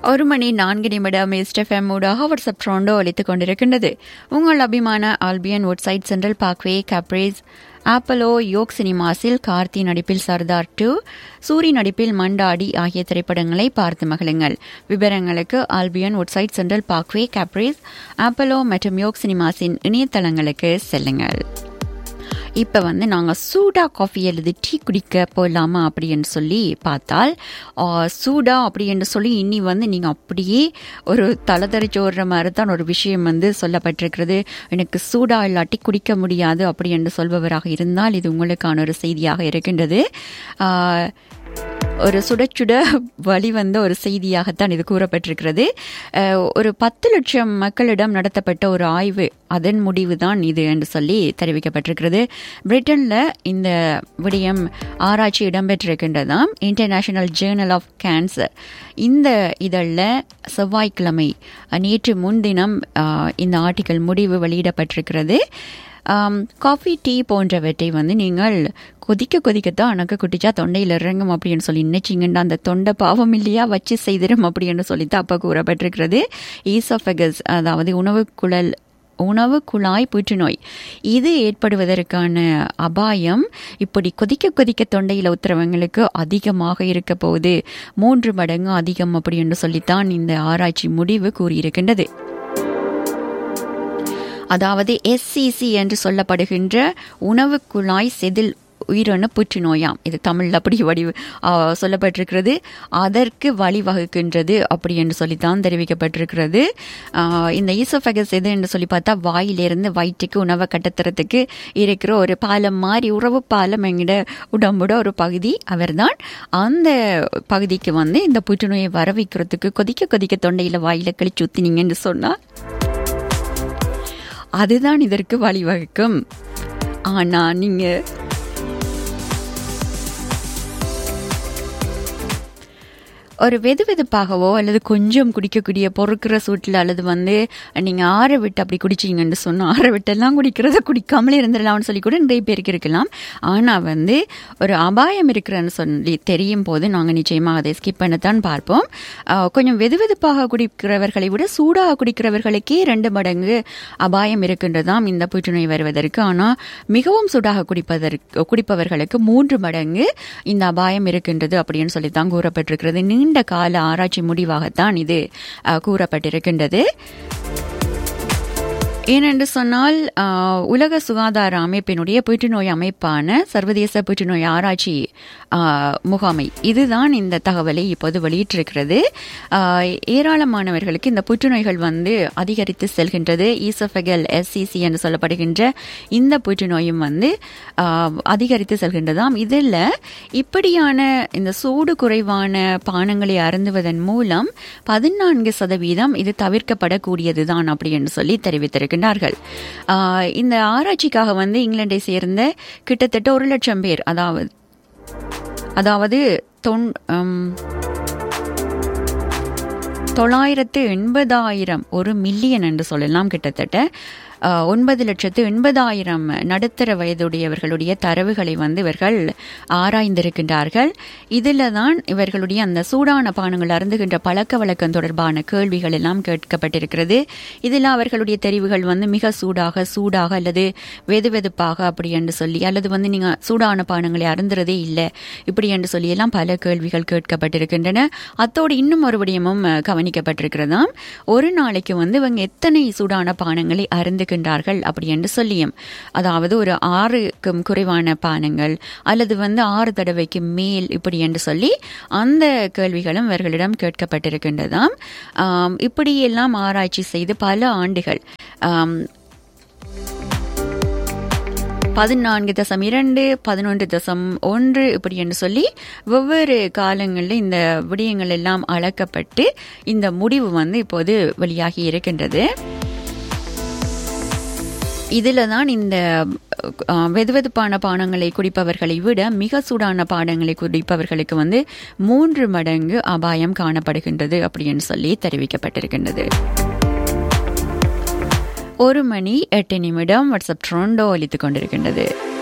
ஒரு மணி நான்கு நிமிடம் எஸ்டெஃப்எம் ஊடாக வாட்ஸ்அப் ட்ரோண்டோ அளித்துக் கொண்டிருக்கின்றது உங்கள் அபிமான Albion Woodside Central Parkway Caprice Apollo York சினிமாஸில் கார்த்தி நடிப்பில் சர்தார் டூ சூரி நடிப்பில் மண்டாடி ஆகிய திரைப்படங்களை பார்த்து மகிழுங்கள் விவரங்களுக்கு Albion Woodside Central Parkway Caprice Apollo மற்றும் யோக் சினிமாஸின் இணையதளங்களுக்கு செல்லுங்கள் இப்போ வந்து நாங்கள் சூடா காஃபி அல்லது டீ குடிக்க போகலாமா அப்படின்னு சொல்லி பார்த்தால் ஆ, சூடா அப்படின்னு சொல்லி இனி வந்து நீங்கள் அப்படியே ஒரு தலைதறிச்சு ஓடுற மாதிரி தான் ஒரு விஷயம் வந்து சொல்லப்பட்டிருக்கிறது எனக்கு சூடா இல்லாட்டி குடிக்க முடியாது அப்படி என்று சொல்பவராக இருந்தால் இது உங்களுக்கான ஒரு செய்தியாக இருக்கின்றது ஆ, ஒரு சுட சுட வழி வந்த ஒரு செய்தியாகத்தான் இது கூறப்பட்டிருக்கிறது அஹ், ஒரு பத்து லட்சம் மக்களிடம் நடத்தப்பட்ட ஒரு ஆய்வு அதன் முடிவு தான் இது என்று சொல்லி தெரிவிக்கப்பட்டிருக்கிறது பிரிட்டன்ல இந்த விடயம் ஆராய்ச்சி இடம்பெற்றிருக்கின்றதாம் இன்டர்நேஷனல் ஜேர்னல் ஆஃப் கேன்சர் இந்த இதழில் செவ்வாய்க்கிழமை அஹ், நேற்று முன்தினம் அஹ், இந்த ஆர்டிக்கல் முடிவு வெளியிடப்பட்டிருக்கிறது ஆம், காஃபி டீ போன்றவற்றை வந்து நீங்கள் கொதிக்க கொதிக்கத்தான் எனக்கு குட்டிச்சா தொண்டையில் இறங்கும் அப்படின்னு சொல்லி நினைச்சிங்கன்னா அந்த தொண்டை பாவம் இல்லையா வச்சு செய்திரும் அப்படின்னு சொல்லித்தான் அப்போ கூறப்பட்டிருக்கிறது ஈசோஃபெகஸ் அதாவது உணவு குழல் உணவு குழாய் புற்றுநோய் இது ஏற்படுவதற்கான அபாயம் இப்படி கொதிக்க கொதிக்க தொண்டையில் ஊத்துறவங்களுக்கு அதிகமாக இருக்க போகுது மூன்று மடங்கு அதிகம் அப்படி என்று சொல்லித்தான் இந்த ஆராய்ச்சி முடிவு கூறியிருக்கின்றது அதாவது எஸ்சிசி என்று சொல்லப்படுகின்ற உணவு குழாய் செதில் உயிரணு புற்றுநோயாம் இது தமிழில் அப்படி வடிவு ஆ, சொல்லப்பட்டிருக்கிறது அதற்கு வழிவகுக்கின்றது அப்படி என்று சொல்லித்தான் தெரிவிக்கப்பட்டிருக்கிறது ஆ, இந்த ஈசோஃபகஸ் எது என்று சொல்லி பார்த்தா வாயிலிருந்து வயிற்றுக்கு உணவை கட்டத்துறதுக்கு இருக்கிற ஒரு பாலம் மாதிரி உறவு பாலம் எங்கிட்ட உடம்போட ஒரு பகுதி அவர்தான் அந்த பகுதிக்கு வந்து இந்த புற்றுநோயை வர வைக்கிறதுக்கு கொதிக்க கொதிக்க தொண்டையில் வாயில கழிச்சு ஊத்தினீங்கன்னு சொன்னால் அதுதான் இதற்கு வழிவகுக்கும் ஆனா நீங்க ஒரு வெது வெதுப்பாகவோ அல்லது கொஞ்சம் குடிக்கக்கூடிய பொறுக்கிற சூட்டில் அல்லது வந்து நீங்கள் ஆற விட்டு அப்படி குடிச்சீங்கன்னு சொன்னால் ஆற விட்டெல்லாம் குடிக்கிறத குடிக்காமலே இருந்துடலாம்னு சொல்லி கூட நிறைய பேருக்கு இருக்கலாம் ஆனால் வந்து ஒரு அபாயம் இருக்கிறன்னு சொல்லி தெரியும் போது நாங்கள் நிச்சயமாக அதை ஸ்கிப் பண்ணத்தான் பார்ப்போம் ஆஹ் கொஞ்சம் வெது வெதுப்பாக குடிக்கிறவர்களை விட சூடாக குடிக்கிறவர்களுக்கே ரெண்டு மடங்கு அபாயம் இருக்கின்றதாம் இந்த புற்றுநோய் வருவதற்கு ஆனால் மிகவும் சூடாக குடிப்பதற்கு குடிப்பவர்களுக்கு மூன்று மடங்கு இந்த அபாயம் இருக்கின்றது அப்படின்னு சொல்லித்தான் கூறப்பட்டிருக்கிறது நீண்ட கால ஆராய்ச்சி முடிவாகத்தான் இது அஹ், கூறப்பட்டிருக்கின்றது ஏனென்று சொன்னால் ஆஹ், உலக சுகாதார அமைப்பினுடைய புற்றுநோய் அமைப்பான சர்வதேச புற்றுநோய் ஆராய்ச்சி ஆஹ், முகாமை இதுதான் இந்த தகவலை இப்போது வெளியிட்டிருக்கிறது ஆஹ், ஏராளமானவர்களுக்கு இந்த புற்றுநோய்கள் வந்து அதிகரித்து செல்கின்றது ஈசோஃபெகல் எஸ்சிசி என்று சொல்லப்படுகின்ற இந்த புற்றுநோயும் வந்து ஆஹ், அதிகரித்து செல்கின்றதாம் இதில் இப்படியான இந்த சூடு குறைவான பானங்களை அருந்துவதன் மூலம் பதினான்கு சதவீதம் இது தவிர்க்கப்படக்கூடியதுதான் அப்படி என்று சொல்லி தெரிவித்திருக்கின்றார்கள் ஆஹ், இந்த ஆராய்ச்சிக்காக வந்து இங்கிலாந்தை சேர்ந்த கிட்டத்தட்ட ஒரு லட்சம் பேர் அதாவது அதாவது தொன் உம், தொள்ளாயிரத்து எண்பதாயிரம் ஒரு மில்லியன் என்று சொல்லலாம் கிட்டத்தட்ட அஹ், ஒன்பது லட்சத்து எண்பதாயிரம் நடுத்தர வயதுடையவர்களுடைய தரவுகளை வந்து இவர்கள் ஆராய்ந்திருக்கின்றார்கள் இதில் தான் இவர்களுடைய அந்த சூடான பானங்கள் அருந்துகின்ற பழக்க வழக்கம் தொடர்பான கேள்விகள் எல்லாம் கேட்கப்பட்டிருக்கிறது இதில் அவர்களுடைய தெரிவுகள் வந்து மிக சூடாக சூடாக அல்லது வெது வெதுப்பாக அப்படி என்று சொல்லி அல்லது வந்து நீங்கள் சூடான பானங்களை அருந்துறதே இல்லை இப்படி என்று சொல்லி எல்லாம் பல கேள்விகள் கேட்கப்பட்டிருக்கின்றன அத்தோடு இன்னும் ஒரு விடயமும் அஹ், கவனிக்கப்பட்டிருக்கிறதாம் ஒரு நாளைக்கு வந்து இவங்க எத்தனை சூடான பானங்களை அருந்துகின்றார்கள் அப்படி என்று சொல்லியும் அதாவது ஒரு ஆறுக்கும் குறைவான பானங்கள் அல்லது வந்து ஆறு தடவைக்கு மேல் இப்படி என்று சொல்லி அந்த கேள்விகளும் இவர்களிடம் கேட்கப்பட்டிருக்கின்றதாம் ஆம், இப்படியெல்லாம் ஆராய்ச்சி செய்து பல ஆண்டுகள் ஆம், பதினான்கு தசம் இரண்டு பதினொன்று தசம் ஒன்று இப்படி என்று சொல்லி வெவ்வேறு காலங்களில் இந்த விடயங்கள் எல்லாம் அளக்கப்பட்டு இந்த முடிவு வந்து இப்போது வெளியாகி இருக்கின்றது இதில் தான் இந்த அஹ், வெதுவெதுப்பான பானங்களை குடிப்பவர்களை விட மிக சூடான பானங்களை குடிப்பவர்களுக்கு வந்து மூன்று மடங்கு அபாயம் காணப்படுகின்றது அப்படின்னு சொல்லி தெரிவிக்கப்பட்டிருக்கின்றது ஒரு மணி எட்டு நிமிடம் வாட்ஸ்அப் ட்ரோண்டோ அளித்துக் கொண்டிருக்கின்றது